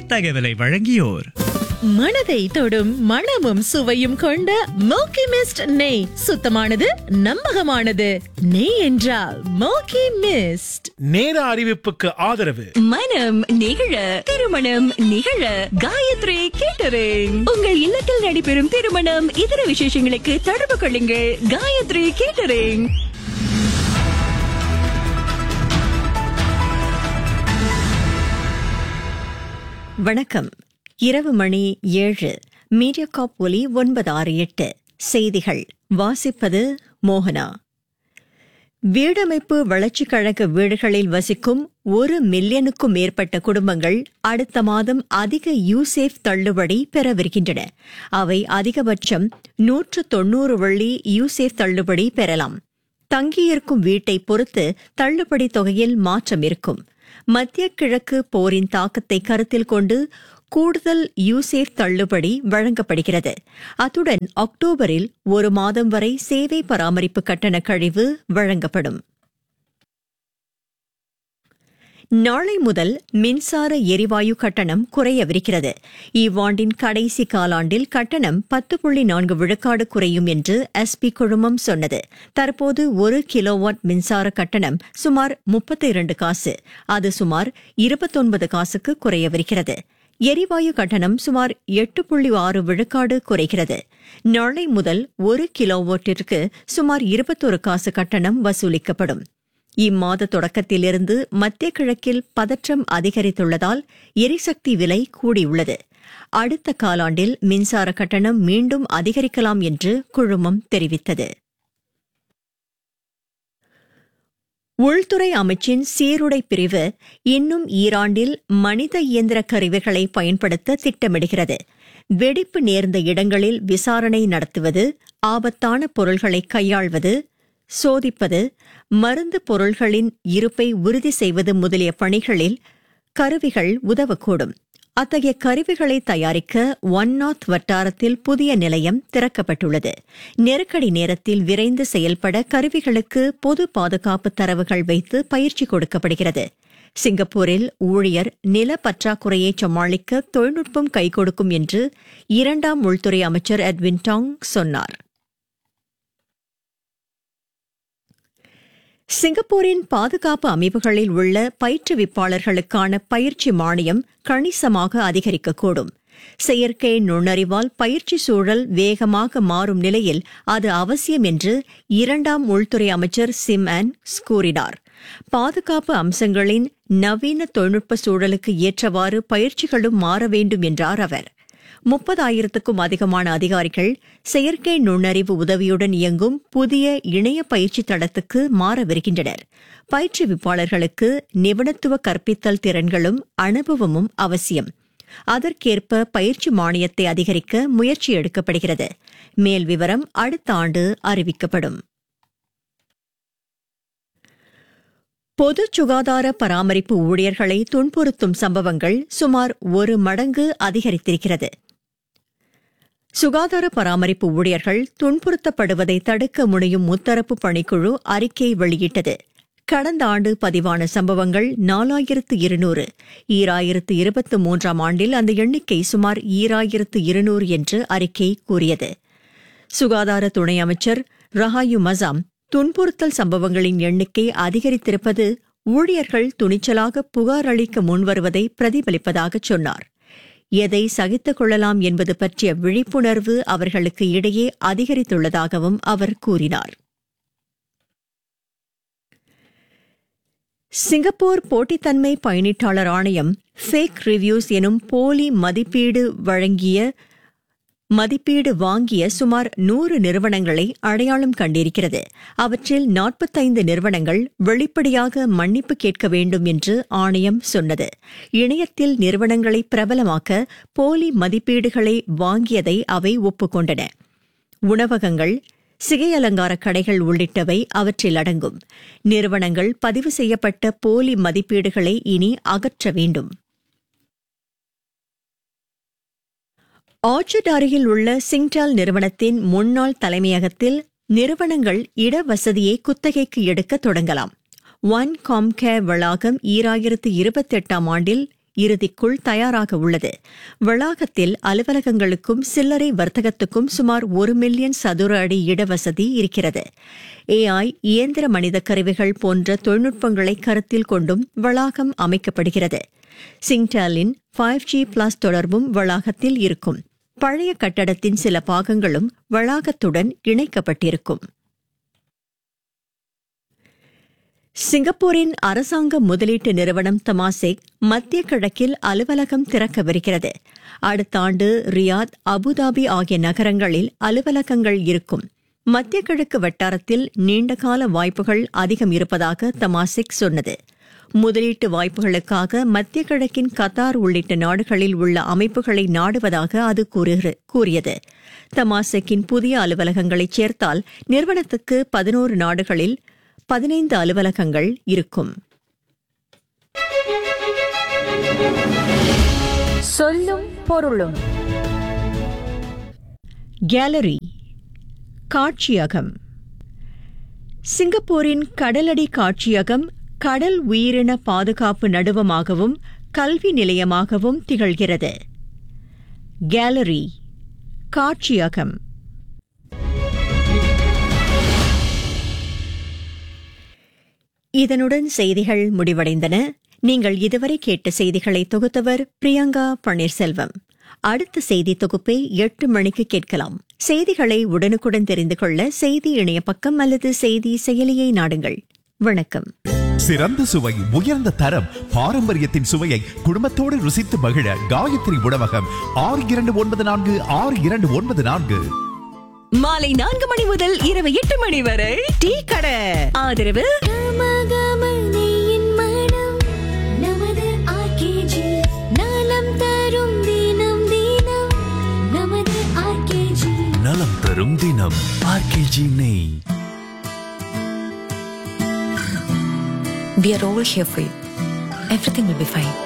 இத்தகவலை வழங்கியோர் மனதை தொடும் மணமும் சுவையும் கொண்ட மோக்கி மிஸ்ட் நெய் சுத்தமானது நம்பகமானது நெய் என்றால் மோக்கி மிஸ்ட் நேர அறிவிப்புக்கு ஆதரவு மனம் நிகழ திருமணம் நிகழ காயத்ரி கேட்டரிங் உங்கள் இல்லத்தில் நடைபெறும் திருமணம் இதர விசேஷங்களுக்கு தொடர்பு கொள்ளுங்கள் காயத்ரி கேட்டரிங் வணக்கம் இரவு மணி ஏழு மீடியாகாப் ஒலி ஒன்பது ஆறு எட்டு செய்திகள் வாசிப்பது மோகனா வீடமைப்பு வளர்ச்சிக் கழக வீடுகளில் வசிக்கும் ஒரு மில்லியனுக்கும் மேற்பட்ட குடும்பங்கள் அடுத்த மாதம் அதிக யூசேஃப் தள்ளுபடி பெறவிருக்கின்றன அவை அதிகபட்சம் நூற்று தொன்னூறு வெள்ளி யூசேஃப் தள்ளுபடி பெறலாம் தங்கியிருக்கும் வீட்டை பொறுத்து தள்ளுபடி தொகையில் மாற்றம் இருக்கும் மத்திய கிழக்கு போரின் தாக்கத்தை கருத்தில் கொண்டு கூடுதல் யூசேஃப் தள்ளுபடி வழங்கப்படுகிறது அத்துடன் அக்டோபரில் ஒரு மாதம் வரை சேவை பராமரிப்பு கட்டண கழிவு வழங்கப்படும் நாளை முதல் மின்சார எரிவாயு கட்டணம் குறையவிருக்கிறது இவ்வாண்டின் கடைசி காலாண்டில் கட்டணம் பத்து புள்ளி நான்கு விழுக்காடு குறையும் என்று எஸ்பி குழுமம் சொன்னது தற்போது ஒரு கிலோவாட் மின்சார கட்டணம் சுமார் முப்பத்தி இரண்டு காசு அது சுமார் இருபத்தொன்பது காசுக்கு குறையவிருக்கிறது எரிவாயு கட்டணம் சுமார் எட்டு புள்ளி ஆறு விழுக்காடு குறைகிறது நாளை முதல் ஒரு கிலோவாட்டிற்கு சுமார் இருபத்தொரு காசு கட்டணம் வசூலிக்கப்படும் இம்மாத தொடக்கத்திலிருந்து மத்திய கிழக்கில் பதற்றம் அதிகரித்துள்ளதால் எரிசக்தி விலை கூடியுள்ளது அடுத்த காலாண்டில் மின்சார கட்டணம் மீண்டும் அதிகரிக்கலாம் என்று குழுமம் தெரிவித்தது உள்துறை அமைச்சின் சீருடை பிரிவு இன்னும் ஈராண்டில் மனித இயந்திர கருவிகளை பயன்படுத்த திட்டமிடுகிறது வெடிப்பு நேர்ந்த இடங்களில் விசாரணை நடத்துவது ஆபத்தான பொருள்களை கையாள்வது சோதிப்பது மருந்து பொருள்களின் இருப்பை உறுதி செய்வது முதலிய பணிகளில் கருவிகள் உதவக்கூடும் அத்தகைய கருவிகளை தயாரிக்க ஒன் நார்த் வட்டாரத்தில் புதிய நிலையம் திறக்கப்பட்டுள்ளது நெருக்கடி நேரத்தில் விரைந்து செயல்பட கருவிகளுக்கு பொது பாதுகாப்பு தரவுகள் வைத்து பயிற்சி கொடுக்கப்படுகிறது சிங்கப்பூரில் ஊழியர் நில பற்றாக்குறையை சமாளிக்க தொழில்நுட்பம் கை கொடுக்கும் என்று இரண்டாம் உள்துறை அமைச்சர் எட்வின் டாங் சொன்னார் சிங்கப்பூரின் பாதுகாப்பு அமைப்புகளில் உள்ள பயிற்றுவிப்பாளர்களுக்கான பயிற்சி மானியம் கணிசமாக அதிகரிக்கக்கூடும் செயற்கை நுண்ணறிவால் பயிற்சி சூழல் வேகமாக மாறும் நிலையில் அது அவசியம் என்று இரண்டாம் உள்துறை அமைச்சர் சிம் ஆன்ஸ் கூறினார் பாதுகாப்பு அம்சங்களின் நவீன தொழில்நுட்ப சூழலுக்கு ஏற்றவாறு பயிற்சிகளும் மாற வேண்டும் என்றார் அவர் முப்பதாயிரத்துக்கும் அதிகமான அதிகாரிகள் செயற்கை நுண்ணறிவு உதவியுடன் இயங்கும் புதிய இணைய பயிற்சி தளத்துக்கு மாறவிருக்கின்றனர் பயிற்றுவிப்பாளர்களுக்கு நிபுணத்துவ கற்பித்தல் திறன்களும் அனுபவமும் அவசியம் அதற்கேற்ப பயிற்சி மானியத்தை அதிகரிக்க முயற்சி எடுக்கப்படுகிறது மேல் விவரம் அடுத்த ஆண்டு அறிவிக்கப்படும் பொது சுகாதார பராமரிப்பு ஊழியர்களை துன்புறுத்தும் சம்பவங்கள் சுமார் ஒரு மடங்கு அதிகரித்திருக்கிறது சுகாதார பராமரிப்பு ஊழியர்கள் துன்புறுத்தப்படுவதை தடுக்க முடியும் முத்தரப்பு பணிக்குழு அறிக்கை வெளியிட்டது கடந்த ஆண்டு பதிவான சம்பவங்கள் நாலாயிரத்து இருநூறு ஈராயிரத்து இருபத்தி மூன்றாம் ஆண்டில் அந்த எண்ணிக்கை சுமார் ஈராயிரத்து இருநூறு என்று அறிக்கை கூறியது சுகாதார துணை அமைச்சர் ரஹாயு மசாம் துன்புறுத்தல் சம்பவங்களின் எண்ணிக்கை அதிகரித்திருப்பது ஊழியர்கள் துணிச்சலாக புகார் அளிக்க முன்வருவதை பிரதிபலிப்பதாக சொன்னார் எதை சகித்துக் கொள்ளலாம் என்பது பற்றிய விழிப்புணர்வு அவர்களுக்கு இடையே அதிகரித்துள்ளதாகவும் அவர் கூறினார் சிங்கப்பூர் போட்டித்தன்மை பயணீட்டாளர் ஆணையம் ஃபேக் ரிவ்யூஸ் எனும் போலி மதிப்பீடு வழங்கிய மதிப்பீடு வாங்கிய சுமார் நூறு நிறுவனங்களை அடையாளம் கண்டிருக்கிறது அவற்றில் நாற்பத்தைந்து நிறுவனங்கள் வெளிப்படையாக மன்னிப்பு கேட்க வேண்டும் என்று ஆணையம் சொன்னது இணையத்தில் நிறுவனங்களை பிரபலமாக்க போலி மதிப்பீடுகளை வாங்கியதை அவை ஒப்புக்கொண்டன உணவகங்கள் சிகை அலங்கார கடைகள் உள்ளிட்டவை அவற்றில் அடங்கும் நிறுவனங்கள் பதிவு செய்யப்பட்ட போலி மதிப்பீடுகளை இனி அகற்ற வேண்டும் ஆர்ச்சர்ட் அருகில் உள்ள சிங்டால் நிறுவனத்தின் முன்னாள் தலைமையகத்தில் நிறுவனங்கள் இடவசதியை குத்தகைக்கு எடுக்க தொடங்கலாம் ஒன் காம்கேர் வளாகம் ஈராயிரத்து இருபத்தெட்டாம் ஆண்டில் இறுதிக்குள் தயாராக உள்ளது வளாகத்தில் அலுவலகங்களுக்கும் சில்லறை வர்த்தகத்துக்கும் சுமார் ஒரு மில்லியன் சதுர அடி இடவசதி இருக்கிறது ஏஐ இயந்திர மனித கருவிகள் போன்ற தொழில்நுட்பங்களை கருத்தில் கொண்டும் வளாகம் அமைக்கப்படுகிறது சிங்டாலின் ஃபைவ் ஜி பிளஸ் தொடர்பும் வளாகத்தில் இருக்கும் பழைய கட்டடத்தின் சில பாகங்களும் வளாகத்துடன் இணைக்கப்பட்டிருக்கும் சிங்கப்பூரின் அரசாங்க முதலீட்டு நிறுவனம் தமாசேக் மத்திய கிழக்கில் அலுவலகம் திறக்கவிருக்கிறது அடுத்த ஆண்டு ரியாத் அபுதாபி ஆகிய நகரங்களில் அலுவலகங்கள் இருக்கும் மத்திய கிழக்கு வட்டாரத்தில் நீண்டகால வாய்ப்புகள் அதிகம் இருப்பதாக தமாசிக் சொன்னது முதலீட்டு வாய்ப்புகளுக்காக மத்திய கிழக்கின் கத்தார் உள்ளிட்ட நாடுகளில் உள்ள அமைப்புகளை நாடுவதாக அது கூறுகிற- கூறியது தமாசெக்கின் புதிய அலுவலகங்களைச் சேர்த்தால் நிறுவனத்துக்கு பதினோரு நாடுகளில் பதினைந்து அலுவலகங்கள் இருக்கும் சொல்லும் பொருளும் கேலரி காட்சியகம் சிங்கப்பூரின் கடலடி காட்சியகம் கடல் உயிரின பாதுகாப்பு நடுவமாகவும் கல்வி நிலையமாகவும் திகழ்கிறது கேலரி காட்சியகம் இதனுடன் செய்திகள் முடிவடைந்தன நீங்கள் இதுவரை கேட்ட செய்திகளை தொகுத்தவர் பிரியங்கா பன்னீர்செல்வம் அடுத்த செய்தி தொகுப்பை எட்டு மணிக்கு கேட்கலாம் செய்திகளை உடனுக்குடன் தெரிந்து கொள்ள செய்தி இணைய பக்கம் அல்லது செய்தி செயலியை நாடுங்கள் வணக்கம் சிறந்த சுவை உயர்ந்த தரம் பாரம்பரியத்தின் சுவையை குடும்பத்தோடு ருசித்து மகிழ காயத்ரி உணவகம் ஆறு இரண்டு ஒன்பது நான்கு ஆறு இரண்டு ஒன்பது நான்கு மாலை நான்கு மணி முதல் இரவு எட்டு மணி வரை டீ கடை ஆதரவு கமகமனையின் மனம் நமது ஆர்கேஜி நலம் தரும் தினம் தினம் நமது ஆர்கேஜி நலம் தரும் தினம் ஆர்கேஜி நெய் We are all here for you. Everything will be fine.